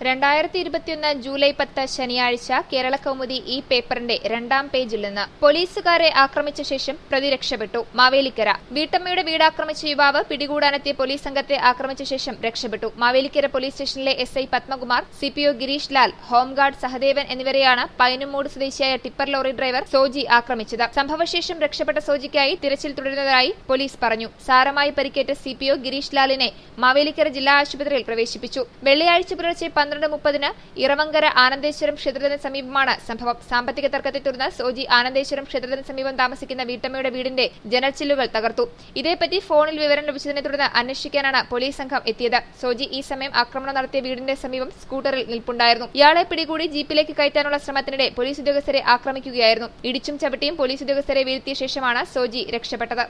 രണ്ടായിരത്തി ഇരുപത്തിയൊന്ന് ജൂലൈ പത്ത് ശനിയാഴ്ച കേരള കൗമുദി ഈ പേപ്പറിന്റെ രണ്ടാം പേജിൽ നിന്ന് പോലീസുകാരെ ആക്രമിച്ച ശേഷം പ്രതി രക്ഷപ്പെട്ടു മാവേലിക്കര വീട്ടമ്മയുടെ വീട് ആക്രമിച്ച യുവാവ് പിടികൂടാനെത്തിയ പോലീസ് സംഘത്തെ ആക്രമിച്ച ശേഷം രക്ഷപ്പെട്ടു മാവേലിക്കര പോലീസ് സ്റ്റേഷനിലെ S I Padmakumar CPO Gireesh Lal home guard Sahadevan എന്നിവരെയാണ് പൈനുമൂട് സ്വദേശിയായ ടിപ്പർ ലോറി ഡ്രൈവർ സോജി ആക്രമിച്ചത് സംഭവശേഷം രക്ഷപ്പെട്ട സോജിക്കായി തിരച്ചിൽ തുടരുന്നതായി പോലീസ് പറഞ്ഞു സാരമായി പരിക്കേറ്റ സിപിഒ ഗിരീഷ് ലാലിനെ മാവേലിക്കര ജില്ലാ ആശുപത്രിയിൽ പ്രവേശിപ്പിച്ചു വെള്ളിയാഴ്ച പുലർച്ചെ പന്ത്രണ്ട് മുപ്പതിന് ഇറവങ്കര ആനന്ദേശ്വരം ക്ഷേത്രത്തിന് സമീപമാണ് സംഭവം സാമ്പത്തിക തർക്കത്തെ തുടർന്ന് സോജി ആനന്ദേശ്വരം ക്ഷേത്രത്തിന് സമീപം താമസിക്കുന്ന വീട്ടമ്മയുടെ വീടിന്റെ ജനൽച്ചില്ലുകൾ തകർത്തു ഇതേപ്പറ്റി ഫോണിൽ വിവരം ലഭിച്ചതിനെ തുടർന്ന് അന്വേഷിക്കാനാണ് പോലീസ് സംഘം എത്തിയത് സോജി ഈ സമയം ആക്രമണം നടത്തിയ വീടിന്റെ സമീപം സ്കൂട്ടറിൽ നിൽപ്പുണ്ടായിരുന്നു ഇയാളെ പിടികൂടി ജീപ്പിലേക്ക് കയറ്റാനുള്ള ശ്രമത്തിനിടെ പോലീസ് ഉദ്യോഗസ്ഥരെ ആക്രമിക്കുകയായിരുന്നു ഇടിച്ചും ചവിട്ടിയും പോലീസ് ഉദ്യോഗസ്ഥരെ വീഴ്ത്തിയ ശേഷമാണ് സോജി രക്ഷപ്പെട്ടത്